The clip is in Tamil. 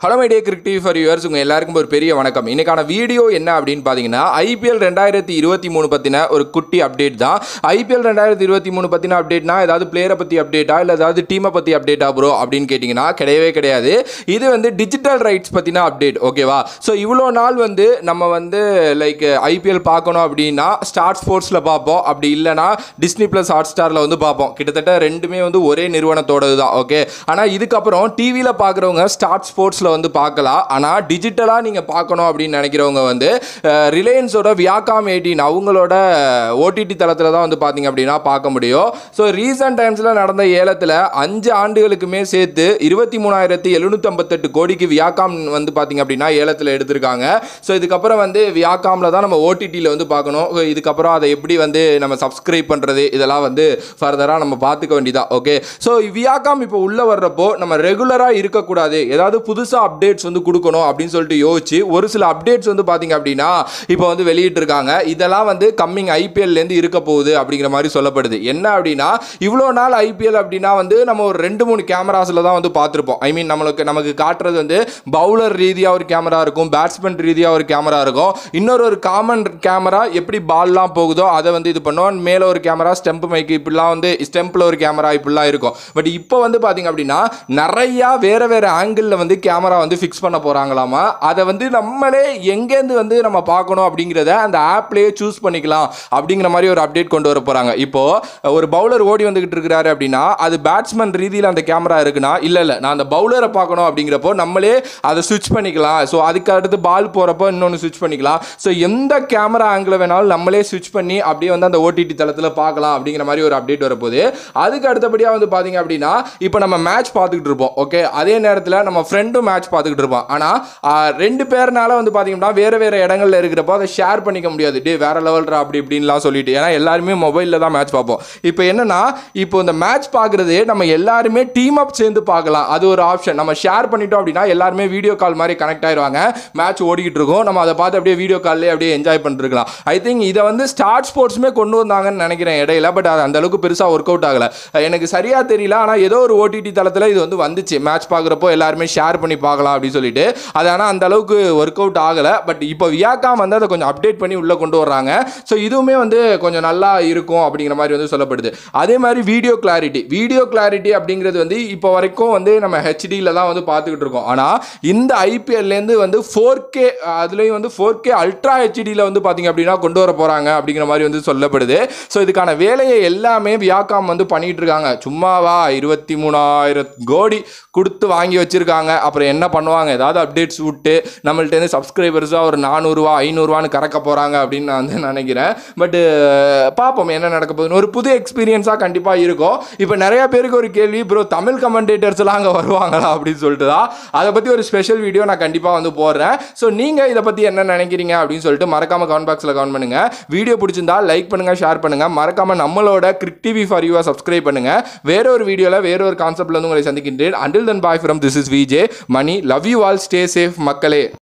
hello my dear Crick TV for yours உங்கள் எல்லாருக்கும் ஒரு பெரிய வணக்கம் இன்னைக்கான வீடியோ என்ன அப்படின்னு பார்த்தீங்கன்னா ஐபிஎல் ரெண்டாயிரத்தி இருபத்தி மூணு பற்றின ஒரு குட்டி அப்டேட் தான் ஐபிஎல் ரெண்டாயிரத்தி இருபத்தி மூணு பற்றின அப்டேட்னா ஏதாவது பிளேயரை பற்றி அப்டேட்டா இல்லை ஏதாவது டீமை பற்றி அப்டேட்டா ப்ரோ அப்படின்னு கேட்டிங்கன்னா கிடையவே கிடையாது இது வந்து டிஜிட்டல் ரைட்ஸ் பற்றின அப்டேட் ஓகேவா ஸோ இவ்வளோ நாள் வந்து நம்ம வந்து லைக் ஐபிஎல் பார்க்கணும் அப்படின்னா ஸ்டார் ஸ்போர்ட்ஸில் பார்ப்போம் அப்படி இல்லைனா டிஸ்னி ப்ளஸ் ஹாட் ஸ்டாரில் வந்து பார்ப்போம் கிட்டத்தட்ட ரெண்டுமே வந்து ஒரே நிறுவனத்தோடது தான் ஓகே ஆனால் இதுக்கப்புறம் டிவியில் பார்க்குறவங்க ஸ்டார்ட் ஸ்போர்ட்ஸில் வந்து பார்க்கலாம் ஆனால் டிஜிட்டலாக நீங்கள் பார்க்கணும் அப்படின்னு நினைக்கிறவங்க வந்து ரிலையன்ஸோட வியாகாம் எயிட்டீன் அவங்களோட ஓடிடி தளத்தில் தான் வந்து பார்த்தீங்க அப்படின்னா பார்க்க முடியும் ஸோ ரீசன்ட் டைம்ஸில் நடந்த ஏலத்தில் அஞ்சு ஆண்டுகளுக்குமே சேர்த்து இருபத்தி மூணாயிரத்தி எழுநூற்றம்பத்தெட்டு கோடிக்கு வியாகாம் வந்து பார்த்தீங்க அப்படின்னா ஏலத்தில் எடுத்திருக்காங்க ஸோ இதுக்கப்புறம் வந்து வியாகாமில் தான் நம்ம ஓடிடியில் வந்து பார்க்கணும் So, இதுக்கப்புறம் அதை எப்படி வந்து நம்ம சப்ஸ்கிரைப் பண்ணுறது இதெல்லாம் வந்து ஃபர்தராக நம்ம பார்த்துக்க வேண்டியதா ஓகே ஸோ வியாகாம் இப்போ உள்ளே வர்றப்போ நம்ம ரெகுலராக இருக்கக்கூடாது ஏதாவது புதுசாக அப்டேட்ஸ் வந்து கொடுக்கணும் அப்படின்னு சொல்லிட்டு யோசிச்சு ஒரு சில அப்டேட்ஸ் வந்து பார்த்தீங்க அப்படின்னா இப்போ வந்து வெளியிட்டிருக்காங்க இதெல்லாம் வந்து கம்மிங் ஐபிஎல்லேருந்து இருக்க போகுது அப்படிங்கிற மாதிரி சொல்லப்படுது என்ன அப்படின்னா இவ்வளோ நாள் ஐபிஎல் அப்படின்னா வந்து நம்ம ஒரு ரெண்டு மூணு கேமராஸில் தான் வந்து பார்த்துருப்போம் ஐ மீன் நம்மளுக்கு நமக்கு காட்டுறது வந்து பவுலர் ரீதியாக ஒரு கேமரா இருக்கும் பேட்ஸ்மேன் ரீதியாக ஒரு கேமரா இருக்கும் இன்னொரு ஒரு காமன் கேமரா எப்படி பால்லாம் போகுதோ அதை வந்து இது பண்ணுவோம் மேலே ஒரு கேமரா ஸ்டெம்ப் மைக்கு இப்படிலாம் வந்து ஸ்டெம்பில் ஒரு கேமரா இப்படிலாம் இருக்கும் பட் இப்போ வந்து பார்த்தீங்க அப்படின்னா நிறையா வேறு வேறு ஆங்கிளில் வந்து கேமரா வந்து ஃபிக்ஸ் பண்ண போகிறாங்களாமா அதை வந்து நம்மளே எங்கேருந்து வந்து நம்ம பார்க்கணும் அப்படிங்கிறத அந்த ஆப்லேயே சூஸ் பண்ணிக்கலாம் அப்படிங்கிற மாதிரி ஒரு அப்டேட் கொண்டு வர போகிறாங்க இப்போது ஒரு பவுலர் ஓடி வந்துகிட்டு இருக்கிறாரு அப்படின்னா அது பேட்ஸ்மேன் ரீதியில் அந்த கேமரா இருக்குன்னா இல்லை இல்லை நான் அந்த பவுலரை பார்க்கணும் அப்படிங்கிறப்போ நம்மளே அதை ஸ்விட்ச் பண்ணிக்கலாம் ஸோ அதுக்கு அடுத்து பால் போகிறப்போ இன்னொன்று ஸ்விட்ச் பண்ணிக்கலாம் ஸோ எந்த கேமரா ஆங்கிள் வேணாலும் நம்மளே ஸ்விட்ச் பண்ணி அப்படியே வந்து அந்த ஓடிடி தளத்தில் பார்க்கலாம் அப்படிங்கிற மாதிரி ஒரு அப்டேட் வரப்போகுது அதுக்கு அடுத்தபடியாக வந்து பார்த்தீங்க அப்படின்னா இப்போ நம்ம மேட்ச் பார்த்துக்கிட்டு இருப்போம் ஓகே அதே நேரத்தில் நம்ம ஃப்ரெண்டும் மேட்ச் பார்த்துக்கிட்டு இருப்போம் ஆனால் ரெண்டு பேர்னால வந்து பார்த்தீங்கன்னா வேறு வேறு இடங்கள்ல இருக்கிறப்போ அதை ஷேர் பண்ணிக்க முடியாது டே வேற லெவல்ரா அப்படி இப்படின்லாம் சொல்லிட்டு ஏன்னா எல்லாருமே மொபைலில் தான் மேட்ச் பார்ப்போம் இப்போ என்னன்னா இப்போ இந்த மேட்ச் பார்க்குறது நம்ம எல்லாருமே டீம் அப் சேர்ந்து பார்க்கலாம் அது ஒரு ஆப்ஷன் நம்ம ஷேர் பண்ணிட்டோம் அப்படின்னா எல்லாருமே வீடியோ கால் மாதிரி கனெக்ட் ஆயிடுவாங்க மேட்ச் ஓடிக்கிட்டு இருக்கும் நம்ம அதை பார்த்து அப்படியே வீடியோ கால்லே அப்படியே என்ஜாய் பண்ணிருக்கலாம் ஐ திங்க் இதை வந்து ஸ்டார்ட் ஸ்போர்ட்ஸுமே கொண்டு வந்தாங்கன்னு நினைக்கிறேன் இடையில பட் அது அந்த அளவுக்கு பெருசாக ஒர்க் அவுட் ஆகலை எனக்கு சரியாக தெரியல ஆனால் ஏதோ ஒரு ஓடிடி தளத்தில் இது வந்து வந்துச்சு மேட்ச் பார்க்குறப்போ எல்லாருமே ஷேர் பண்ணி பார்க்கலாம் அப்படின்னு சொல்லிட்டு அது ஆனால் அந்த அளவுக்கு ஒர்க் அவுட் ஆகலை பட் இப்போ வியாக்காம் வந்து அதை கொஞ்சம் அப்டேட் பண்ணி உள்ளே கொண்டு வர்றாங்க ஸோ இதுவுமே வந்து கொஞ்சம் நல்லா இருக்கும் அப்படிங்கிற மாதிரி வந்து சொல்லப்படுது அதே மாதிரி வீடியோ கிளாரிட்டி வீடியோ கிளாரிட்டி அப்படிங்கிறது வந்து இப்போ வரைக்கும் வந்து நம்ம ஹெச்டியில் தான் வந்து பார்த்துக்கிட்டு இருக்கோம் ஆனால் இந்த ஐபிஎல்லேருந்து வந்து ஃபோர் கே அதுலேயும் வந்து ஃபோர் கே அல்ட்ரா ஹெச்டியில் வந்து பார்த்தீங்க அப்படின்னா கொண்டு வர போகிறாங்க அப்படிங்கிற மாதிரி வந்து சொல்லப்படுது ஸோ இதுக்கான வேலையை எல்லாமே வியாக்காம் வந்து பண்ணிட்டு இருக்காங்க சும்மாவா இருபத்தி மூணாயிரம் கோடி கொடுத்து வாங்கி வச்சிருக்காங்க அப்புறம் என்ன பண்ணுவாங்க ஏதாவது அப்டேட்ஸ் விட்டு நம்மள்ட்டேருந்து சப்ஸ்கிரைபர்ஸாக ஒரு நானூறுரூவா ஐநூறுரூவான்னு கறக்க போகிறாங்க அப்படின்னு நான் வந்து நினைக்கிறேன் பட்டு பார்ப்போம் என்ன நடக்க போகுதுன்னு ஒரு புது எக்ஸ்பீரியன்ஸாக கண்டிப்பாக இருக்கும் இப்போ நிறைய பேருக்கு ஒரு கேள்வி ப்ரோ தமிழ் கமெண்டேட்டர்ஸ்லாம் அங்கே வருவாங்களா அப்படின்னு சொல்லிட்டு தான் அதை பற்றி ஒரு ஸ்பெஷல் வீடியோ நான் கண்டிப்பாக வந்து போடுறேன் ஸோ நீங்கள் இதை பற்றி என்ன நினைக்கிறீங்க அப்படின்னு சொல்லிட்டு மறக்காம கமெண்ட் பாக்ஸில் கமெண்ட் பண்ணுங்க வீடியோ பிடிச்சிருந்தா லைக் பண்ணுங்க ஷேர் பண்ணுங்க மறக்காம நம்மளோட கிரிக் டிவி ஃபார் யூவை சப்ஸ்கிரைப் பண்ணுங்க வேற ஒரு வீடியோவில் வேற ஒரு கான்செப்ட்ல வந்து உங்களை சந்திக்கின்றேன் until then bye from this is VJ Mani love you all stay safe மக்களே